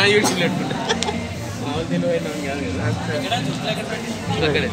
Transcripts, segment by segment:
చూసినట్టుంటే మామూలు తెలివైన కాదు కదా అక్కడే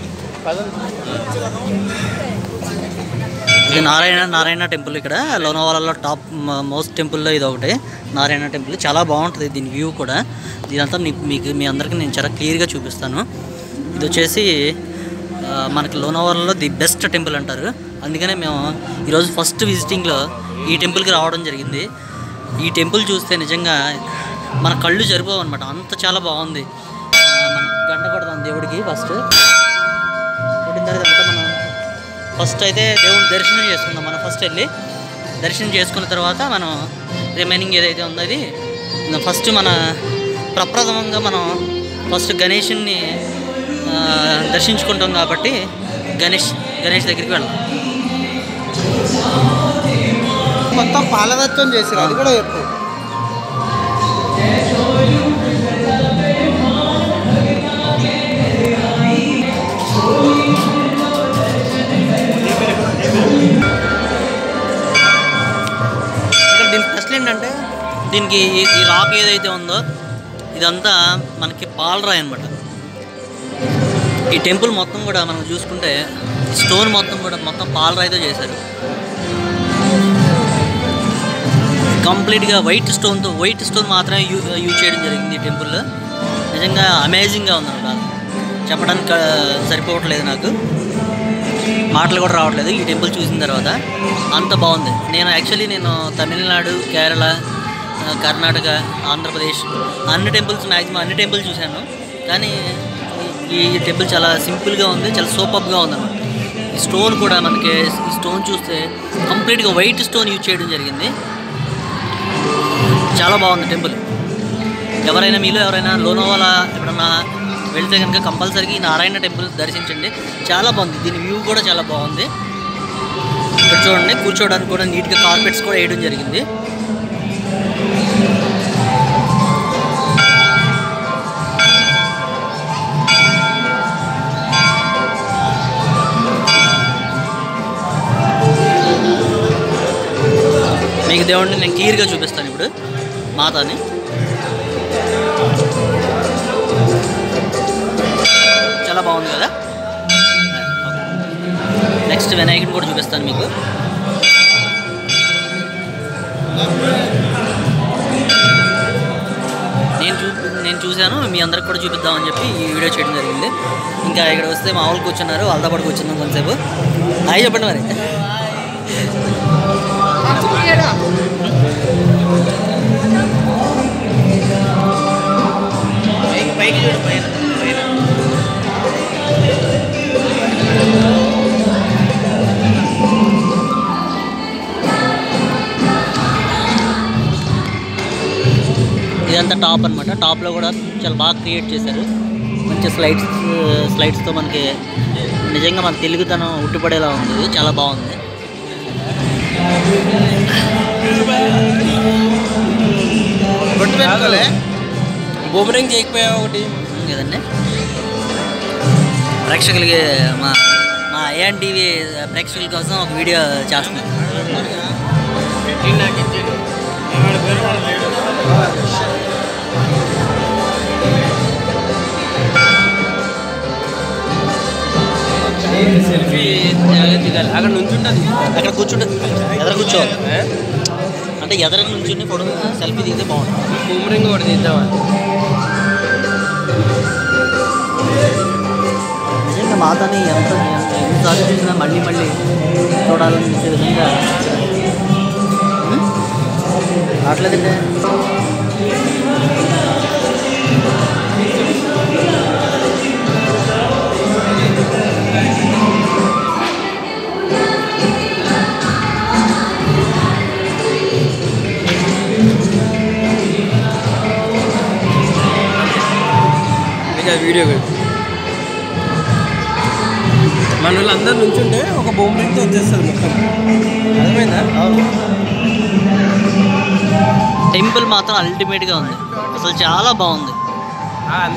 ఇది నారాయణ నారాయణ టెంపుల్ ఇక్కడ లోనావాలలో టాప్ మోస్ట్ టెంపుల్లో ఇది ఒకటి నారాయణ టెంపుల్ చాలా బాగుంటుంది దీని వ్యూ కూడా ఇదంతా నీ- మీకు మీ అందరికీ నేను చాలా క్లియర్గా చూపిస్తాను ఇది వచ్చేసి ఆ, మనకి లోనావాలలో ది బెస్ట్ టెంపుల్ అంటారు అందుకనే మేము ఈరోజు ఫస్ట్ విజిటింగ్లో ఈ టెంపుల్కి రావడం జరిగింది ఈ టెంపుల్ చూస్తే నిజంగా మన కళ్ళు సరిపోవు అనమాట అంత చాలా బాగుంది ఆ, మనం గంట కొడదాం దేవుడికి ఫస్ట్ కొట్టిన తర్వాత అంతా మనం ఫస్ట్ అయితే దేవుని దర్శనం చేసుకుందాం మనం ఫస్ట్ వెళ్ళి దర్శనం చేసుకున్న తర్వాత మనం రిమైనింగ్ ఏదైతే ఉందో అది ఫస్ట్ మన ప్రప్రథమంగా మనం ఫస్ట్ గణేషుని ఆ, దర్శించుకుంటాం కాబట్టి గణేష్ గణేష్ దగ్గరికి వెళ్దాం మొత్తం పాలదత్వం చేసారు అది కూడా చెప్పు ఇక్కడ దీని స్పెషల్ ఏంటంటే దీనికి ఈ ఈ రాక్ ఏదైతే ఉందో ఇదంతా మనకి పాలరాయి అనమాట ఈ టెంపుల్ మొత్తం కూడా మనం చూసుకుంటే ఈ స్టోన్ మొత్తం కూడా మొత్తం పాలరాయితో చేశారు కంప్లీట్గా వైట్ స్టోన్తో వైట్ స్టోన్ మాత్రమే యూ యూజ్ చేయడం జరిగింది ఈ టెంపుల్లో నిజంగా అమేజింగ్గా ఉందన్నమాట చెప్పడానికి ఆ, సరిపోవట్లేదు నాకు మాటలు కూడా రావట్లేదు ఈ టెంపుల్ చూసిన తర్వాత అంత బాగుంది నేను యాక్చువల్లీ నేను తమిళనాడు కేరళ ఆ, కర్ణాటక ఆంధ్రప్రదేశ్ అన్ని టెంపుల్స్ మ్యాక్సిమం అన్ని టెంపుల్ చూశాను కానీ ఈ ఈ టెంపుల్ చాలా సింపుల్గా ఉంది చాలా సూపర్గా ఉంది అన్నమాట ఈ స్టోన్ కూడా మనకి ఈ స్టోన్ చూస్తే కంప్లీట్గా వైట్ స్టోన్ యూజ్ చేయడం జరిగింది చాలా బాగుంది టెంపుల్ ఎవరైనా మీలో ఎవరైనా లోనోవాలా ఎప్పుడన్నా వెళ్తే కనుక కంపల్సరీగా ఈ నారాయణ టెంపుల్ దర్శించండి చాలా బాగుంది దీని వ్యూ కూడా చాలా బాగుంది ఇక్కడ చూడండి కూర్చోవడానికి కూడా నీట్గా కార్పెట్స్ కూడా వేయడం జరిగింది మీకు దేవుడిని నేను క్లియర్గా చూపిస్తాను ఇప్పుడు మాతాని చాలా బాగుంది కదా నెక్స్ట్ వినాయకుడిని కూడా చూపిస్తాను మీకు నేను చూ నేను చూశాను మీ అందరికి కూడా చూపిద్దామని చెప్పి ఈ వీడియో చేయడం జరిగింది ఇంకా ఇక్కడ వస్తే మా వాళ్ళు కూర్చున్నారు వాళ్ళతో పాటు కూర్చున్నాం కొంతసేపు హాయ్ చెప్పండి మరి పైకి పైకి చూడు పైన పైన ఇదంతా టాప్ అనమాట టాప్లో కూడా చాలా బాగా క్రియేట్ చేశారు మంచి స్లైడ్స్ స్లైడ్స్తో మనకి నిజంగా మన తెలుగుతనం ఉట్టిపడేలా ఉంది ఇది చాలా బాగుంది బొట్టు పెట్టుకోలే బూమరింగ్ చేయకపోయా ఒకటి ఉంది కదండి ప్రేక్షకులకి మా మా ఏఎన్ టీవీ ప్రేక్షకుల కోసం ఒక వీడియో చేస్తున్నాం పెట్టి నాకు ఇచ్చాడు సెల్ఫీ దిగాలి అక్కడ నుంచుంటుంది అక్కడ కూర్చుంటే ఎదర కూర్చోవాలి అంటే ఎదర నుంచి ఫోటో సెల్ఫీ దిగితే బాగుంటుంది బూమరింగ్ ఒకటి తీద్దామని నిజంగా మాతని ఎంత ఎంత ఎన్నిసార్లు చూసినా మళ్ళీ మళ్ళీ చూడాలనిపించే విధంగా ఉం? రావట్లేదండి ఇక వీడియో మన వాళ్ళందరూ నుంచుంటే ఒక బొమ్మతో వచ్చేస్తుంది మొత్తం అర్థమైందా టెంపుల్ మాత్రం అల్టిమేట్గా ఉంది అసలు చాలా బాగుంది ఆ, అందరూ